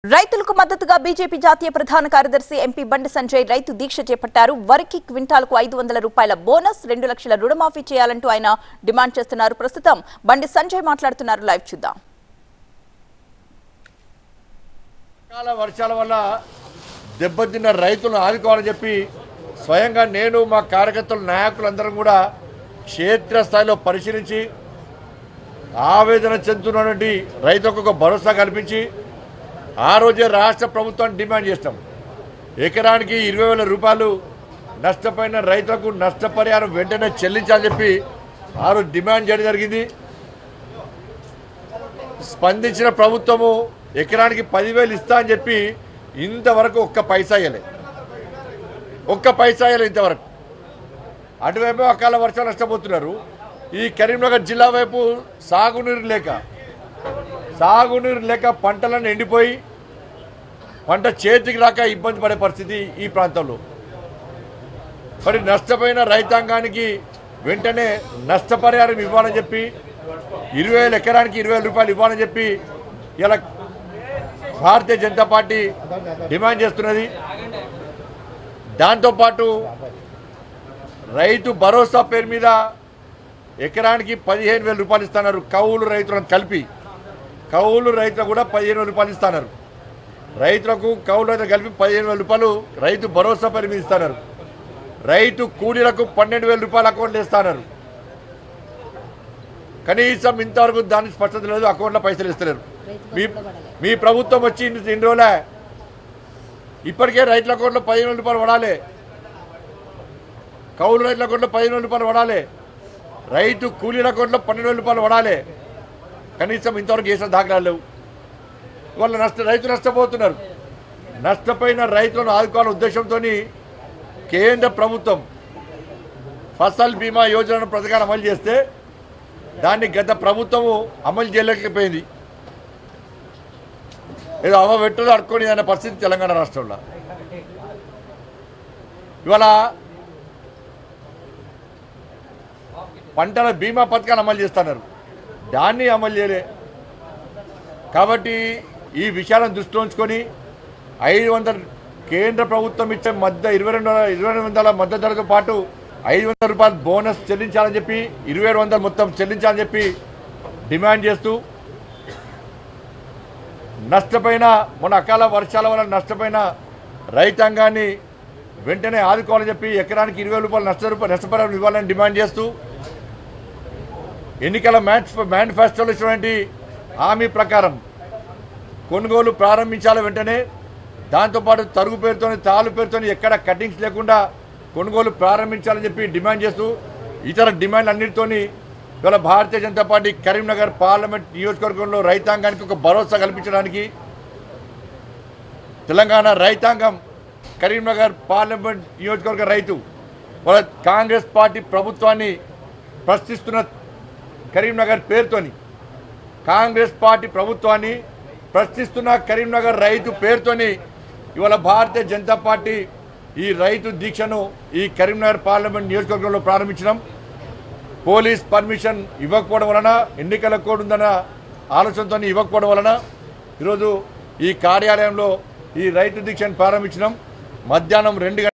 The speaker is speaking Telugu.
రైతులకు మద్దతుగా బీజేపీ జాతీయ ప్రధాన కార్యదర్శి ఎంపీ బండి సంజయ్ రైతు దీక్ష చేపట్టారు వరికి క్వింటాల్కు ఐదు వందల రూపాయల బోనస్ రెండు లక్షల రుణమాఫీ చేయాలంటూ ఆయన డిమాండ్ చేస్తున్నారు ప్రస్తుతం బండి సంజయ్ మాట్లాడుతున్నారు లైవ్ చూద్దాం అకాల వర్షాల వల్ల దెబ్బతిన్న రైతులను ఆదుకోవాలని చెప్పి స్వయంగా నేను మా కార్యకర్తలు నాయకులందరం కూడా క్షేత్రస్థాయిలో పరిశీలించి ఆవేదన చెందుతున్నటువంటి రైతులకు ఒక భరోసా కల్పించి ఆ రోజే రాష్ట్ర ప్రభుత్వాన్ని డిమాండ్ చేస్తాం ఎకరానికి ఇరవై వేల రూపాయలు నష్టపోయిన రైతులకు నష్టపరిహారం వెంటనే చెల్లించాలని చెప్పి ఆ రోజు డిమాండ్ చేయడం జరిగింది స్పందించిన ప్రభుత్వము ఎకరానికి పదివేలు ఇస్తా అని చెప్పి ఇంతవరకు ఒక్క పైసా ఇవ్వలే ఒక్క పైసా ఇవ్వలే ఇంతవరకు అటువైపు అకాల వర్షాలు నష్టపోతున్నారు ఈ కరీంనగర్ జిల్లా వైపు సాగునీరు లేక సాగునీరు లేక పంటలను ఎండిపోయి పంట చేతికి రాక ఇబ్బంది పడే పరిస్థితి ఈ ప్రాంతంలో మరి నష్టపోయిన రైతాంగానికి వెంటనే నష్టపరిహారం ఇవ్వాలని చెప్పి ఇరవై వేల ఎకరానికి ఇరవై వేల రూపాయలు ఇవ్వాలని చెప్పి ఇలా భారతీయ జనతా పార్టీ డిమాండ్ చేస్తున్నది దాంతోపాటు రైతు భరోసా పేరు మీద ఎకరానికి పదిహేను వేల రూపాయలు ఇస్తున్నారు కౌలు రైతులను కలిపి కౌలు రైతులకు కూడా పదిహేను వేల రూపాయలు ఇస్తున్నారు రైతులకు కౌలు రైతులు కలిపి పదిహేను వేల రూపాయలు రైతు భరోసా పేరు మీద ఇస్తున్నారు రైతు కూలీలకు పన్నెండు వేల రూపాయలు అకౌంట్లు ఇస్తున్నారు కనీసం ఇంతవరకు దానికి స్పష్టత లేదు అకౌంట్లో పైసలు ఇస్తలేరు మీ మీ ప్రభుత్వం వచ్చి ఇన్ని ఇన్ని రోజులే ఇప్పటికే రైతుల అకౌంట్లో పదిహేను వేల రూపాయలు పడాలి కౌలు రైతుల అకౌంట్లో పదిహేను వేల రూపాయలు పడాలి రైతు కూలీల అకౌంట్లో పన్నెండు వేల రూపాయలు పడాలి కనీసం ఇంతవరకు చేసిన దాఖలాలు లేవు వాళ్ళ నష్ట రైతు నష్టపోతున్నారు నష్టపోయిన రైతులను ఆదుకోవాలనే ఉద్దేశంతో కేంద్ర ప్రభుత్వం ఫసల్ బీమా యోజనను పథకాన్ని అమలు చేస్తే దాన్ని గత ప్రభుత్వము అమలు చేయలేకపోయింది ఏదో అవ పెట్టులో అడుక్కొని అనే పరిస్థితి తెలంగాణ రాష్ట్రంలో ఇవాళ పంటల బీమా పథకాన్ని అమలు చేస్తున్నారు దాన్ని అమలు చేయలే కాబట్టి ఈ విషయాలను దృష్టిలో ఉంచుకొని ఐదు వందల కేంద్ర ప్రభుత్వం ఇచ్చే మధ్య ఇరవై రెండు ఇరవై రెండు వందల మద్దతు ధరతో పాటు ఐదు వందల రూపాయలు బోనస్ చెల్లించాలని చెప్పి ఇరవై ఏడు వందలు మొత్తం చెల్లించాలని చెప్పి డిమాండ్ చేస్తూ నష్టపోయిన మన అకాల వర్షాల వల్ల నష్టపోయిన రైతాంగాన్ని వెంటనే ఆదుకోవాలని చెప్పి ఎకరానికి ఇరవై రూపాయలు నష్ట రూపాయలు నష్టపరిహారం ఇవ్వాలని డిమాండ్ చేస్తూ ఎన్నికల మ్యాచ్ మేనిఫెస్టోలో ఇచ్చినటువంటి హామీ ప్రకారం కొనుగోలు ప్రారంభించాలి వెంటనే దాంతోపాటు తరుగు పేరుతోని తాలు పేరుతోని ఎక్కడ కటింగ్స్ లేకుండా కొనుగోలు ప్రారంభించాలని చెప్పి డిమాండ్ చేస్తూ ఇతర డిమాండ్లు అన్నిటితోని ఇవాళ భారతీయ జనతా పార్టీ కరీంనగర్ పార్లమెంట్ నియోజకవర్గంలో రైతాంగానికి ఒక భరోసా కల్పించడానికి తెలంగాణ రైతాంగం కరీంనగర్ పార్లమెంట్ నియోజకవర్గ రైతు వాళ్ళ కాంగ్రెస్ పార్టీ ప్రభుత్వాన్ని ప్రశ్నిస్తున్న కరీంనగర్ పేరుతోని కాంగ్రెస్ పార్టీ ప్రభుత్వాన్ని ప్రశ్నిస్తున్న కరీంనగర్ రైతు పేరుతోని ఇవాళ భారతీయ జనతా పార్టీ ఈ రైతు దీక్షను ఈ కరీంనగర్ పార్లమెంట్ నియోజకవర్గంలో ప్రారంభించడం పోలీస్ పర్మిషన్ ఇవ్వకపోవడం వలన ఎన్నికల కోడ్ ఉందన్న ఆలోచనతో ఇవ్వకపోవడం వలన ఈరోజు ఈ కార్యాలయంలో ఈ రైతు దీక్షను ప్రారంభించడం మధ్యాహ్నం రెండు గంటల